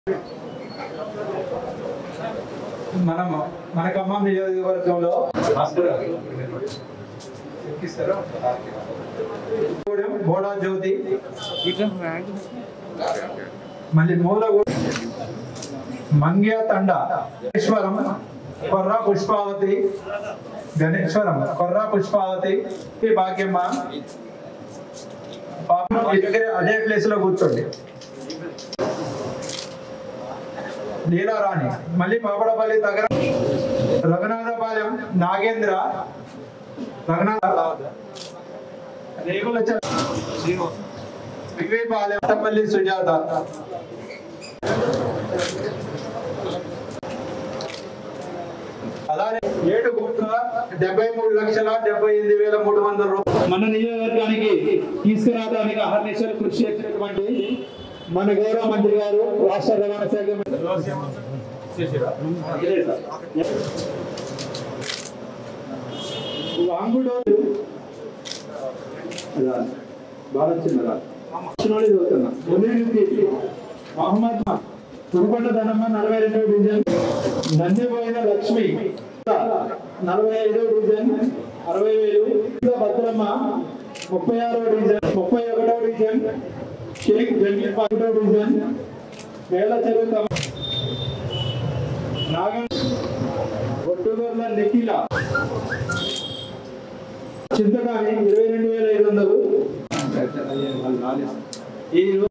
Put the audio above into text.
మనం మన ఖమ్మం నియోజకవర్గంలో ఎక్కిస్తారా? బోడా జ్యోతి మళ్ళీ మూల మంగ్య తండ గణేశ్వరం కొర్రా పుష్పావతి గణేశ్వరం కొర్రా పుష్పావతి ఈ భాగ్యమ్మ పాపం ఈ దగ్గర అదే ప్లేస్ లో కూర్చోండి లీలారాణి మళ్ళీ పాపడపల్లి దగ్గర రఘునాథపాలెం నాగేంద్ర రఘునాథ రేగుల చ- వివేపాలెం అట్టపల్లి సుజాత అలానే ఏడు కోట్ల డెబ్బై మూడు లక్షల డెబ్బై ఎనిమిది వేల మూడు వందల రూపాయలు మన నియోజకవర్గానికి తీసుకురావడానికి అహర్నిశలు కృషి చేసినటువంటి మన గౌరవ మంత్రి గారు రాష్ట్ర రవాణా శాఖ వాంగుడు బాగా చిన్నదా చిన్నోళ్ళు చదువుతున్నా మునీర్ మహమ్మద్ తురుకొండ ధనమ్మ నలభై రెండవ డివిజన్ నందిపోయిన లక్ష్మి నలభై ఐదవ డివిజన్ అరవై వేలు భద్రమ్మ ముప్పై ఆరవ డివిజన్ ముప్పై ఒకటవ డివిజన్ షేక్ జంగి ఒకటవ డివిజన్ వేల చెరువు నాగం ఒట్టుగొర్ల నిఖిల చింతకాని ఇరవై రెండు వేల ఐదు వందలు ఈ